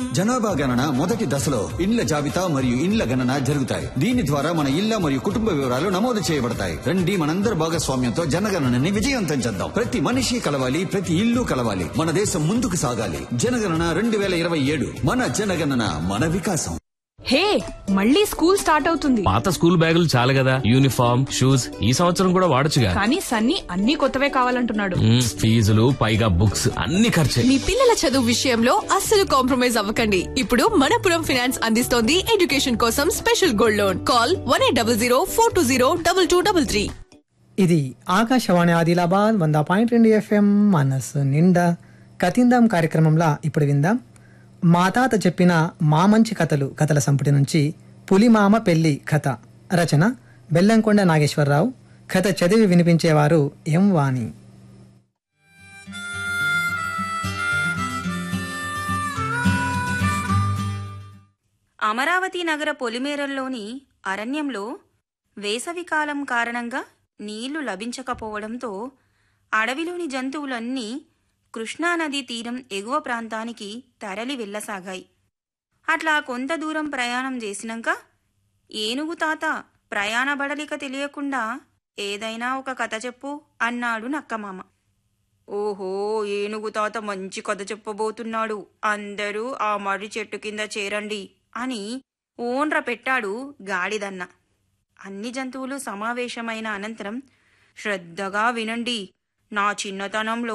జనాభా గణన మొదటి దశలో ఇండ్ల జాబితా మరియు ఇండ్ల గణన జరుగుతాయి దీని ద్వారా మన ఇళ్ల మరియు కుటుంబ వివరాలు నమోదు చేయబడతాయి రండి మనందరి భాగస్వామ్యంతో జనగణనని విజయవంతం చేద్దాం ప్రతి మనిషి కలవాలి ప్రతి ఇల్లు కలవాలి మన దేశం ముందుకు సాగాలి జనగణన రెండు వేల ఇరవై ఏడు మన జనగణన మన వికాసం హే మళ్ళీ స్కూల్ స్టార్ట్ అవుతుంది పాత స్కూల్ బ్యాగులు చాలు కదా యూనిఫామ్ షూస్ ఈ సంవత్సరం కూడా వాడొచ్చుగా కానీ సన్నీ అన్ని కొత్తవే కావాలంటున్నాడు మ్మ్, ఫీజులు పైగా బుక్స్ అన్ని ఖర్చే మీ పిల్లల చదువు విషయంలో అస్సలు కాంప్రమైజ్ అవ్వకండి ఇప్పుడు మనపురం ఫైనాన్స్ అందిస్తోంది ఎడ్యుకేషన్ కోసం special gold loan call one eight double zero four two zero double two double three ఇది ఆకాశవాణి ఆదిలాబాద్ వంద పాయింట్ రెండు ఎఫ్ఎం మనస్సు నిండా కతిందాం కార్యక్రమంలో ఇప్పుడు విందాం మా తాత చెప్పిన మా మంచి కథలు కథల సంపుటి నుంచి పులిమామ పెళ్లి కథ రచన బెల్లంకొండ నాగేశ్వరరావు కథ చదివి వినిపించేవారు ఎం వాణి అమరావతి నగర పొలిమేరల్లోని అరణ్యంలో వేసవికాలం కారణంగా నీళ్లు లభించకపోవడంతో అడవిలోని జంతువులన్నీ కృష్ణానదీ తీరం ఎగువ ప్రాంతానికి తరలి వెళ్ళసాగాయి అట్లా కొంత దూరం ప్రయాణం చేసినాక ఏనుగు తాత ప్రయాణ బడలిక తెలియకుండా ఏదైనా ఒక కథ చెప్పు అన్నాడు నక్కమామ ఓహో ఏనుగు తాత మంచి కథ చెప్పబోతున్నాడు అందరూ ఆ మర్రి చెట్టు కింద చేరండి అని ఓన్ర పెట్టాడు గాడిదన్న అన్ని జంతువులు సమావేశమైన అనంతరం శ్రద్ధగా వినండి నా చిన్నతనంలో